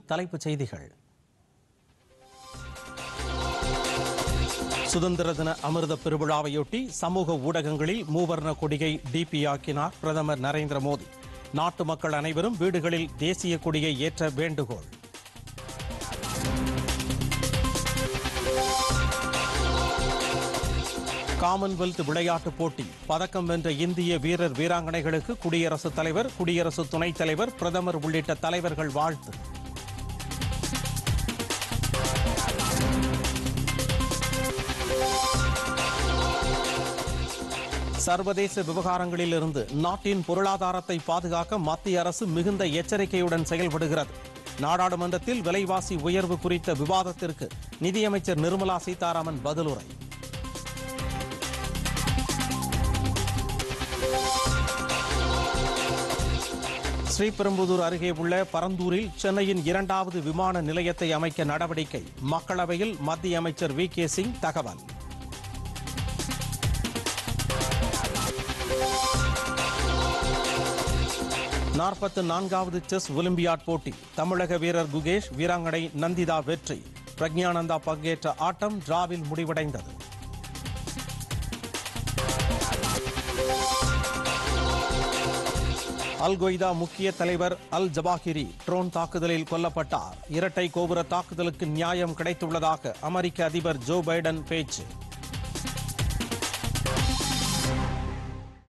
தலைப்புச் செய்திகள் சுதந்திர தின அமிர்த பெருவிழாவையொட்டி சமூக ஊடகங்களில் மூவர்ண கொடியை டிபியாக்கினார் பிரதமர் நரேந்திர மோடி நாட்டு மக்கள் அனைவரும் வீடுகளில் தேசிய கொடியை ஏற்ற வேண்டுகோள் காமன்வெல்த் விளையாட்டுப் போட்டி பதக்கம் வென்ற இந்திய வீரர் வீராங்கனைகளுக்கு குடியரசுத் தலைவர் குடியரசு துணைத் தலைவர் பிரதமர் உள்ளிட்ட தலைவர்கள் வாழ்த்து சர்வதேச விவகாரங்களிலிருந்து நாட்டின் பொருளாதாரத்தை பாதுகாக்க மத்திய அரசு மிகுந்த எச்சரிக்கையுடன் செயல்படுகிறது நாடாளுமன்றத்தில் விலைவாசி உயர்வு குறித்த விவாதத்திற்கு நிதியமைச்சர் நிர்மலா சீதாராமன் பதிலுரை ஸ்ரீபெரும்புதூர் அருகே உள்ள பரந்தூரில் சென்னையின் இரண்டாவது விமான நிலையத்தை அமைக்க நடவடிக்கை மக்களவையில் மத்திய அமைச்சர் வி கே சிங் தகவல் நாற்பத்து நான்காவது செஸ் ஒலிம்பியாட் போட்டி தமிழக வீரர் குகேஷ் வீராங்கனை நந்திதா வெற்றி பிரக்ஞானந்தா பங்கேற்ற ஆட்டம் டிராவில் முடிவடைந்தது அல் கொய்தா முக்கிய தலைவர் அல் ஜபாகிரி ட்ரோன் தாக்குதலில் கொல்லப்பட்டார் இரட்டை கோபுர தாக்குதலுக்கு நியாயம் கிடைத்துள்ளதாக அமெரிக்க அதிபர் ஜோ பைடன் பேச்சு